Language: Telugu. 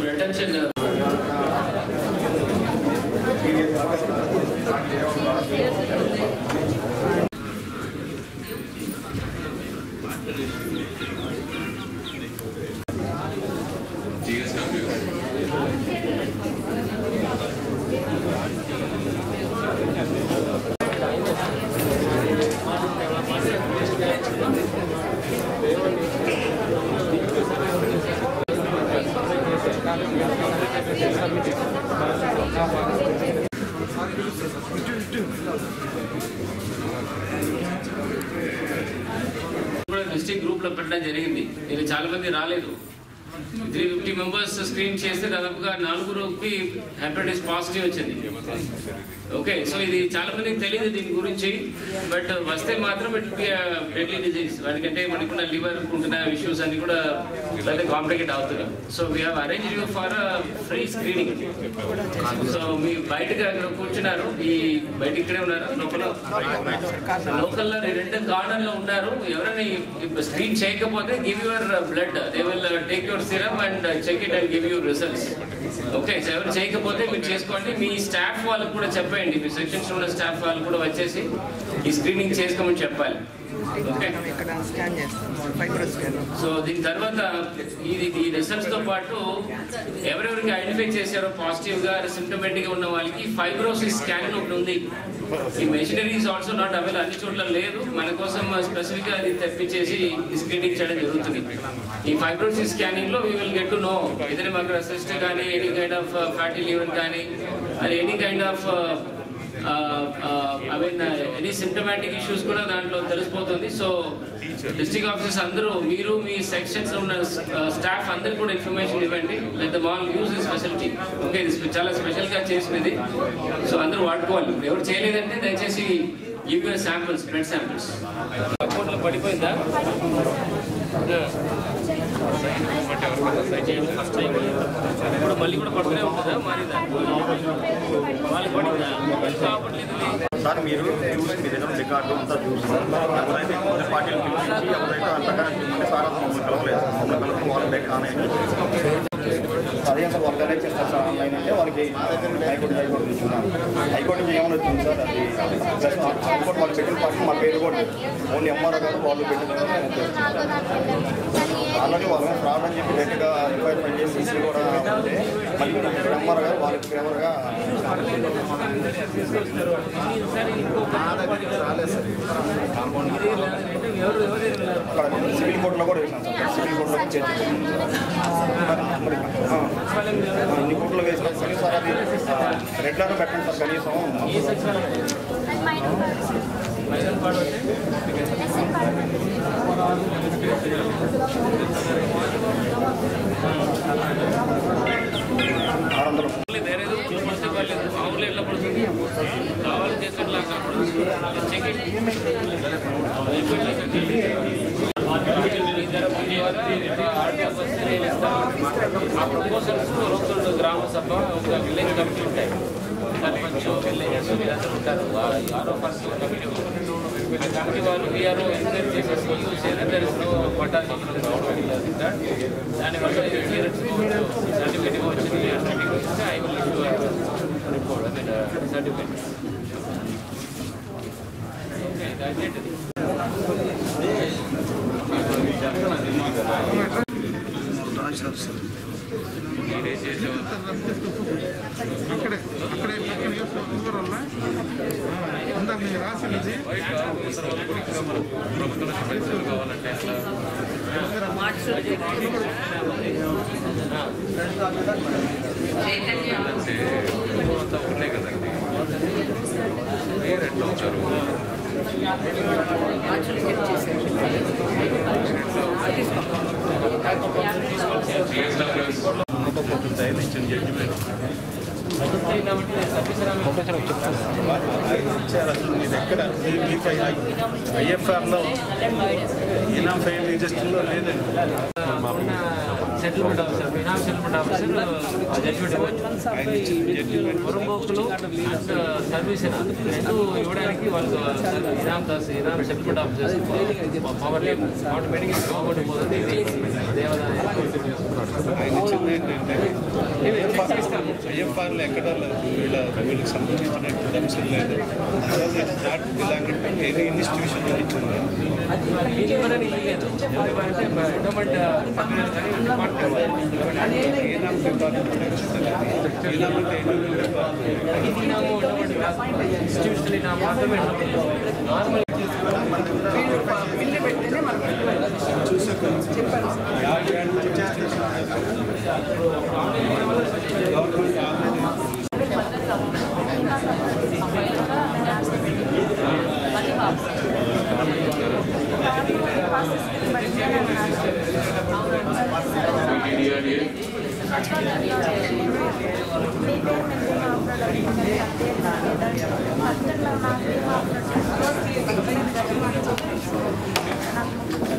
attention. uh, కూడా డిస్ట్రిక్ట్ గ్రూప్ లో పెట్టడం జరిగింది దీనికి చాలా మంది రాలేదు త్రీ ఫిఫ్టీ మెంబర్స్ స్క్రీన్ చేస్తే దాదాపుగా నలుగురుకి హెపటైటిస్ పాజిటివ్ వచ్చింది ఓకే సో ఇది చాలా మందికి తెలియదు దీని గురించి బట్ వస్తే మాత్రం ఇట్ బి డెడ్లీ డిజీజ్ వాటికంటే మనకున్న లివర్ ఉంటున్న ఇష్యూస్ అన్ని కూడా పెద్ద కాంప్లికేట్ అవుతున్నాయి so we have arrange you for free screening so మీ బయటగా అక్కడ కూర్చున్నారు ఈ బయట ఇక్కడే ఉన్నారు లోపల లోకల్ లో రెండు గార్డెన్ లో ఉన్నారు ఎవరైనా స్క్రీన్ చేయకపోతే give your blood they will take your serum and check it and give you results okay so ఎవరు చేయకపోతే మీరు చేసుకోండి మీ స్టాఫ్ వాళ్ళకి కూడా చెప్పండి మీ సెక్షన్స్ ఉన్న స్టాఫ్ వాళ్ళు కూడా వచ్చేసి ఈ స్క్రీనింగ్ చేసుకోమని చెప్పాలి ఓకే ఇక్కడ స్కాన్ చేస్తాం ఫైబర్ స్కాన్ సో దీని తర్వాత ఇది ఈ రిసల్ట్స్ తో పాటు ఎవరెవరికి ఐడెంటిఫై చేశారో పాజిటివ్ గా సిమ్టమేటిక్ గా ఉన్న వాళ్ళకి ఫైబ్రోసిస్ స్కాన్ ఒకటి ఉంది ఈ machinery is also not available అన్ని చోట్ల లేదు మన కోసం స్పెసిఫిక్ గా అది తెప్పించేసి స్క్రీనింగ్ చేయడం జరుగుతుంది ఈ ఫైబ్రోసిస్ స్కానింగ్ లో we will get to know ఏదైనా మాకు రెసిస్ట్ కానీ any kind of fatty liver కానీ అది any kind of I mean any symptomatic issues కూడా దాంట్లో తెలిసిపోతుంది సో డిస్ట్రిక్ట్ ఆఫీసర్స్ అందరూ మీరు మీ సెక్షన్స్ ఉన్న స్టాఫ్ అందరు కూడా ఇన్ఫర్మేషన్ ఇవ్వండి like the mall use this facility okay ఇది చాలా స్పెషల్ గా చేసినది సో అందరూ వాడుకోవాలి ఇప్పుడు ఎవరు చేయలేదంటే దయచేసి give your samples blood samples అకౌంట్లో పడిపోయిందా ఇప్పుడు మళ్ళీ కూడా పడుతూనే ఉంటుందా మారిందా వాళ్ళు పడిందా కావట్లేదు సార్ మీరు చూసి మీ దగ్గర రికార్డు అంతా చూసి ఎవరైతే కొన్ని పార్టీలు పిలిపించి ఎవరైతే అంతగా అంటే సార్ అసలు మమ్మల్ని కలవలేదు మమ్మల్ని కలవడం వాళ్ళ దగ్గర ఆన్ అదే సార్ వాళ్ళ దగ్గర చేస్తారు సార్ ఆన్లైన్ అంటే వాళ్ళకి హైకోర్టు హైకోర్టు తీసుకున్నాను హైకోర్టు నుంచి ఏమైనా వచ్చింది సార్ అది ప్లస్ హైకోర్టు వాళ్ళు పెట్టిన పార్టీ మా పేరు కూడా లేదు ఓన్లీ ఎంఆర్ఓ గారు వాళ్ళు పెట్టిన ఆల్రెడీ వాళ్ళు ఫ్రాడ్ అని చెప్పి డైరెక్ట్గా ఎఫ్ఐఆర్ ఫైల్ చేసి సీసీ కూడా ఉంటే మళ్ళీ ఎంఆర్ఓ గారు వాళ్ళకి ఫేవర్గా అక్కడ సివిల్ కోర్టులో కూడా వేసినాం సార్ సివిల్ కోర్టులో చేర్చుకున్నాం మరి ఆ, ఆ, ఇన్ని కోర్టులో వేసినాం కానీ సార్ అది రెగ్యులర్గా పెట్టండి సార్ కనీసం ఆరు వందలు వేరే ఏదో పడితే పర్లేదు మామూలు ఎట్లా పడుతుంది కావాలి చేసేట్లా చెక్ ఆ ప్రపోజల్స్ రోజు గ్రామ సభ ఒక విలేజ్ కమిటీ ఉంటాయి సర్పంచ్ విలేజెస్ వీళ్ళందరూ ఉంటారు ఆరో ఫస్ట్ కమిటీ కమిటీ వాళ్ళు వీఆర్ఓ ఎంక్వైరీ చేసేసి యూజ్ చేయడం తెలుసు పట్టాలు దానివల్ల సర్టిఫికేట్ వచ్చింది సర్టిఫికేట్ వస్తే I will issue report I mean certificate okay that it మీరే చేసేవాళ్ళు అక్కడే అక్కడే పక్కన ఊరల్ల అంతా మీకు రాసినది కావాలంటే ఎట్లా అంతా ఒకటే కదండి మీరు ఎట్లా వచ్చారు ఇచ్చారు అసలు మీ దగ్గర ఐఎఫ్ఆర్లో ఇలా ఫెయిల్ రిజిస్టర్లో లేదండి settlement officer finance settlement officer judgement ఇవ్వచ్చు పురంబోకులు అండ్ సర్వీస్ రెండు ఇవ్వడానికి వాళ్ళు ఇనాం దాస్ ఇనాం సెటిల్మెంట్ ఆఫీసర్స్ పవర్ ఆటోమేటిక్గా గవర్నమెంట్ పోతుంది దేవదాయ ఆయన ఇచ్చింది ఏంటంటే ఐఎఫ్ఆర్లో ఎక్కడ వీళ్ళ వీళ్ళకి సంబంధించినటువంటి అంశం లేదు not belong to any institution ఇచ్చింది నాకు